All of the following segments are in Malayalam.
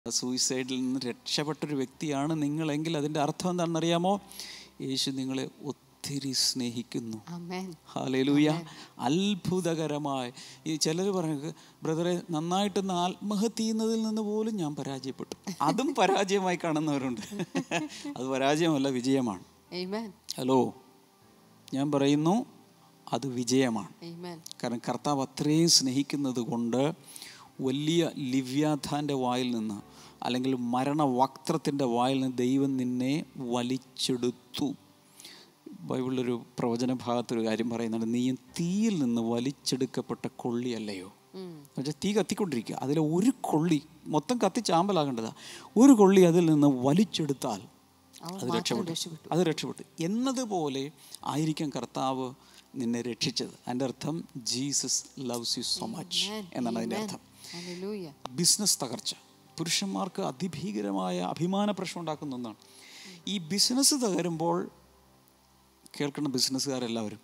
സൂയിസൈഡിൽ നിന്ന് രക്ഷപ്പെട്ടൊരു വ്യക്തിയാണ് നിങ്ങളെങ്കിൽ അതിൻ്റെ അർത്ഥം എന്താണെന്നറിയാമോ യേശു നിങ്ങളെ ഒത്തിരി സ്നേഹിക്കുന്നു Amen. ഹാലേലൂയ അത്ഭുതകരമായ ഈ ചിലർ പറഞ്ഞു ബ്രദറെ നന്നായിട്ടൊന്ന് ആത്മഹത്യ ചെയ്യുന്നതിൽ നിന്ന് പോലും ഞാൻ പരാജയപ്പെട്ടു അതും പരാജയമായി കാണുന്നവരുണ്ട് അത് പരാജയമല്ല വിജയമാണ് Amen. ഹലോ ഞാൻ പറയുന്നു അത് വിജയമാണ് Amen. കാരണം കർത്താവ് അത്രയും സ്നേഹിക്കുന്നത് കൊണ്ട് വലിയ ലിവ്യാഥാൻ്റെ വായിൽ നിന്ന് അല്ലെങ്കിൽ മരണവക്ത്രത്തിൻ്റെ വായിൽ നിന്ന് ദൈവം നിന്നെ വലിച്ചെടുത്തു ബൈബിളിലൊരു പ്രവചന ഭാഗത്തൊരു കാര്യം പറയുന്നുണ്ട് നീയും തീയിൽ നിന്ന് വലിച്ചെടുക്കപ്പെട്ട കൊള്ളിയല്ലയോ എന്നുവെച്ചാൽ തീ കത്തിക്കൊണ്ടിരിക്കുക അതിലെ ഒരു കൊള്ളി മൊത്തം കത്തി ചാമ്പലാകേണ്ടതാ ഒരു കൊള്ളി അതിൽ നിന്ന് വലിച്ചെടുത്താൽ അത് രക്ഷപ്പെട്ടു അത് രക്ഷപ്പെട്ടു എന്നതുപോലെ ആയിരിക്കും കർത്താവ് നിന്നെ രക്ഷിച്ചത് അതിൻ്റെ അർത്ഥം Jesus loves you so much എന്നാണ് അതിൻ്റെ അർത്ഥം Hallelujah. ബിസിനസ് തകർച്ച പുരുഷന്മാർക്ക് അതിഭീകരമായ അഭിമാന പ്രശ്നം ഉണ്ടാക്കുന്ന ഒന്നാണ് ഈ ബിസിനസ് തകരുമ്പോൾ കേൾക്കുന്ന ബിസിനസ്സുകാരെല്ലാവരും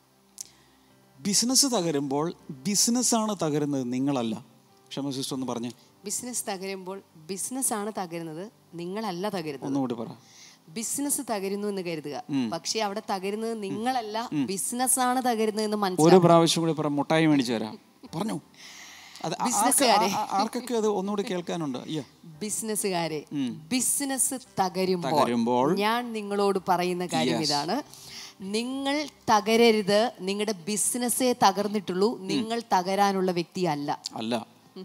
ബിസിനസ് തകരുമ്പോൾ ബിസിനസ്സാണ് തകരുന്നത് നിങ്ങളല്ല ക്ഷമ സിസ്റ്റർ ഒന്ന് പറഞ്ഞേ ബിസിനസ് തകരുമ്പോൾ ബിസിനസ് ആണ് തകരുന്നത് നിങ്ങളല്ല തകരുന്നത് ഒന്നുകൂടി പറ ബിസിനസ് തകരുന്നു എന്ന് കരുതുക പക്ഷെ അവിടെ തകരുന്നത് നിങ്ങളല്ല ബിസിനസ് ആണ് തകരുന്നത് എന്ന് ഒരു മനസ്സിലാവും പ്രാവശ്യം കൂടി പറ മുട്ടായി മേടിച്ചു തരാം പറഞ്ഞു അത് ആ- ആർക്ക് ബിസിനസ്സുകാരെ. ആ- ആ- ആർക്കൊക്കെ അത് ഒന്നുകൂടി കേൾക്കാനുണ്ട് അയ്യോ ബിസിനസ്സുകാരെ ബിസിനസ് തകരുമ്പോൾ തകരുമ്പോൾ ഞാൻ നിങ്ങളോട് പറയുന്ന കാര്യം ഇതാണ് നിങ്ങൾ തകരരുത് നിങ്ങളുടെ ബിസിനസ്സേ തകർന്നിട്ടുള്ളൂ നിങ്ങൾ തകരാനുള്ള വ്യക്തിയല്ല അല്ല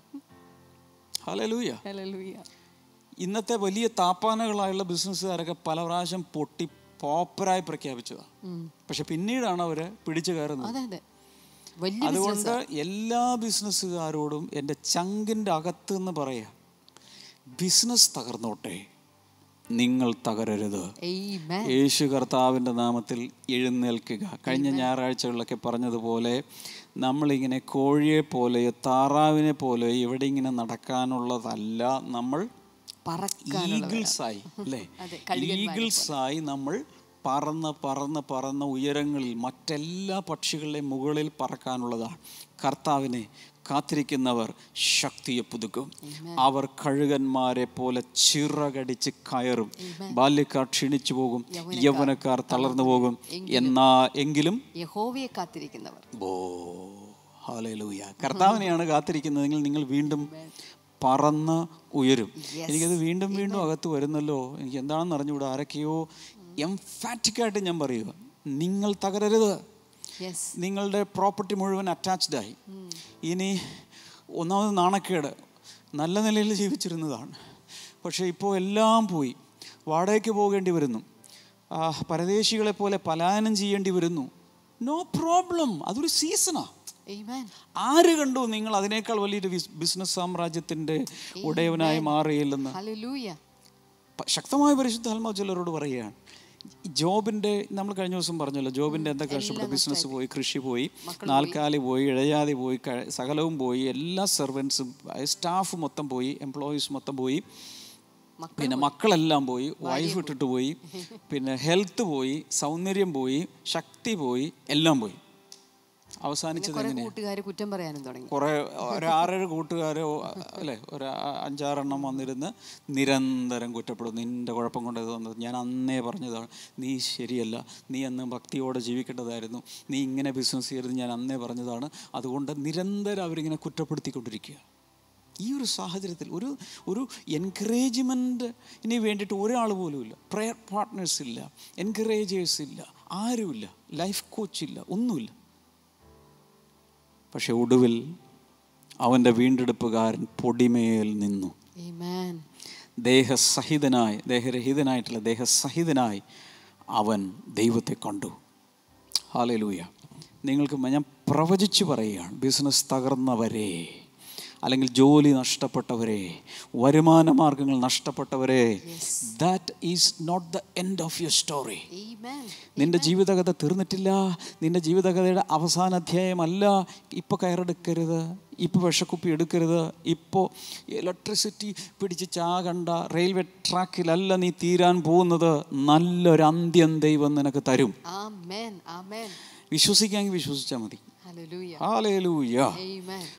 ഹലലൂയ ഇന്നത്തെ വലിയ താപ്പാനകളായുള്ള ബിസിനസ്സുകാരൊക്കെ പല പ്രാവശ്യം പൊട്ടി പോപ്പറായി പ്രഖ്യാപിച്ചതാണ് പക്ഷെ പിന്നീടാണ് അവര് പിടിച്ചു കയറുന്നത് അതെ അതെ വലിയ അതുകൊണ്ട് എല്ലാ ബിസിനസ്സുകാരോടും എൻ്റെ ചങ്കിൻ്റെ അകത്ത് എന്ന് പറയാം ബിസിനസ് തകർന്നോട്ടെ നിങ്ങൾ തകരരുത് Amen. യേശു കർത്താവിൻ്റെ നാമത്തിൽ എഴുന്നേൽക്കുക കഴിഞ്ഞ ഞായറാഴ്ചകളിലൊക്കെ പറഞ്ഞതുപോലെ നമ്മളിങ്ങനെ കോഴിയെ പോലെയോ താറാവിനെ പോലെയോ ഇവിടെ ഇങ്ങനെ നടക്കാനുള്ളതല്ല നമ്മൾ ഈഗിൾസായി അല്ലേ ഈഗിൾസായി നമ്മൾ പറന്ന് പറന്ന് പറന്ന് ഉയരങ്ങളിൽ മറ്റെല്ലാ പക്ഷികളുടെ മുകളിൽ പറക്കാനുള്ളതാണ് കർത്താവിനെ കാത്തിരിക്കുന്നവർ ശക്തിയെ പുതുക്കും അവർ കഴുകന്മാരെ പോലെ ചിറകടിച്ച് കയറും ബാല്യക്കാർ ക്ഷീണിച്ചു പോകും യൗവനക്കാർ തളർന്നു പോകും എന്നാ എങ്കിലും യഹോവയെ കാത്തിരിക്കുന്നവർ ഓ ഹാലൂയ കർത്താവിനെയാണ് കാത്തിരിക്കുന്നതെങ്കിൽ നിങ്ങൾ വീണ്ടും പറന്ന് ഉയരും എനിക്കത് വീണ്ടും വീണ്ടും അകത്ത് വരുന്നല്ലോ എനിക്ക് എന്താണെന്ന് അറിഞ്ഞുകൂടാ ആരൊക്കെയോ എംഫാറ്റിക്കായിട്ട് ഞാൻ പറയുക നിങ്ങൾ തകരരുത് യെസ് നിങ്ങളുടെ പ്രോപ്പർട്ടി മുഴുവൻ അറ്റാച്ച്ഡ് ആയി ഇനി ഒന്നാമത് നാണക്കേട് നല്ല നിലയിൽ ജീവിച്ചിരുന്നതാണ് പക്ഷേ ഇപ്പോൾ എല്ലാം പോയി വാടകയ്ക്ക് പോകേണ്ടി വരുന്നു ആ, പരദേശികളെ പോലെ പലായനം ചെയ്യേണ്ടി വരുന്നു നോ പ്രോബ്ലം അതൊരു സീസണാണ് Amen. ആര് കണ്ടു നിങ്ങൾ അതിനേക്കാൾ വലിയൊരു ബിസ്- ബിസിനസ് സാമ്രാജ്യത്തിൻ്റെ ഉടയവനായി മാറിയില്ലെന്ന് Hallelujah. പ- ശക്തമായ പരിശുദ്ധാത്മാവ് ചിലരോട് പറയുകയാണ് ജോബിൻ്റെ നമ്മൾ കഴിഞ്ഞ ദിവസം പറഞ്ഞല്ലോ ജോബിൻ്റെ എന്തൊക്കെ കഷ്ടപ്പെട്ടു ബിസിനസ് പോയി കൃഷി പോയി നാൽക്കാലി പോയി ഇഴയാതി പോയി ക- സകലവും പോയി എല്ലാ സെർവൻസും സ്റ്റാഫ് മൊത്തം പോയി എംപ്ലോയീസ് മൊത്തം പോയി പിന്നെ മക്കളെല്ലാം പോയി വൈഫ് ഇട്ടിട്ട് പോയി പിന്നെ ഹെൽത്ത് പോയി സൗന്ദര്യം പോയി ശക്തി പോയി എല്ലാം പോയി അവസാനിച്ചത് കുറെ എങ്ങനെയാണ് കൂട്ടുകാര് കുറ്റം പറയാനും തുടങ്ങി കുറേ ഒരു ആറേഴ് കൂട്ടുകാരോ അല്ലേ ഒരു ആ- അഞ്ചാറെണ്ണം വന്നിരുന്ന് നിരന്തരം കുറ്റപ്പെടും നിൻ്റെ കുഴപ്പം കൊണ്ട് ഇത് വന്നത് ഞാൻ അന്നേ പറഞ്ഞതാണ് നീ ശരിയല്ല നീ അന്ന് ഭക്തിയോടെ ജീവിക്കേണ്ടതായിരുന്നു നീ ഇങ്ങനെ ബിസിനസ് ചെയ്യരുത് ഞാൻ അന്നേ പറഞ്ഞതാണ് അതുകൊണ്ട് നിരന്തരം അവരിങ്ങനെ കുറ്റപ്പെടുത്തിക്കൊണ്ടിരിക്കുക ഈ ഒരു സാഹചര്യത്തിൽ ഒരു ഒരു എൻകറേജ്മെൻറ്റിന് വേണ്ടിയിട്ട് ഒരാൾ പോലും ഇല്ല പ്രെയർ പാർട്ട്നേഴ്സ് ഇല്ല എൻകറേജേഴ്സ് ഇല്ല ആരുമില്ല ലൈഫ് കോച്ച് ഇല്ല ഒന്നുമില്ല പക്ഷെ ഒടുവിൽ അവൻ്റെ വീണ്ടെടുപ്പുകാരൻ പൊടിമേൽ നിന്നു Amen. ദേഹസഹിതനായി ദേഹരഹിതനായിട്ടുള്ള ദേഹസഹിതനായി അവൻ ദൈവത്തെ കണ്ടു ഹാലലൂയ നിങ്ങൾക്ക് മ- ഞാൻ പ്രവചിച്ചു പറയുകയാണ് ബിസിനസ് തകർന്നവരെ അല്ലെങ്കിൽ ജോലി നഷ്ടപ്പെട്ടവരെ വരുമാന മാർഗങ്ങൾ നഷ്ടപ്പെട്ടവരെ that is not the end of your story Amen. നിന്റെ ജീവിതകഥ തീർന്നിട്ടില്ല നിന്റെ ജീവിതകഥയുടെ അവസാന അധ്യായമല്ല ഇപ്പോൾ കയറെടുക്കരുത് ഇപ്പോൾ വിഷക്കുപ്പി എടുക്കരുത് ഇപ്പോൾ ഇലക്ട്രിസിറ്റി പിടിച്ച് ചാകണ്ട റെയിൽവേ ട്രാക്കിലല്ല നീ തീരാൻ പോകുന്നത് നല്ലൊരു അന്ത്യം ദൈവം നിനക്ക് തരും Amen. Amen. വിശ്വസിക്കാമെങ്കിൽ വിശ്വസിച്ചാൽ മതി Hallelujah. Hallelujah Amen.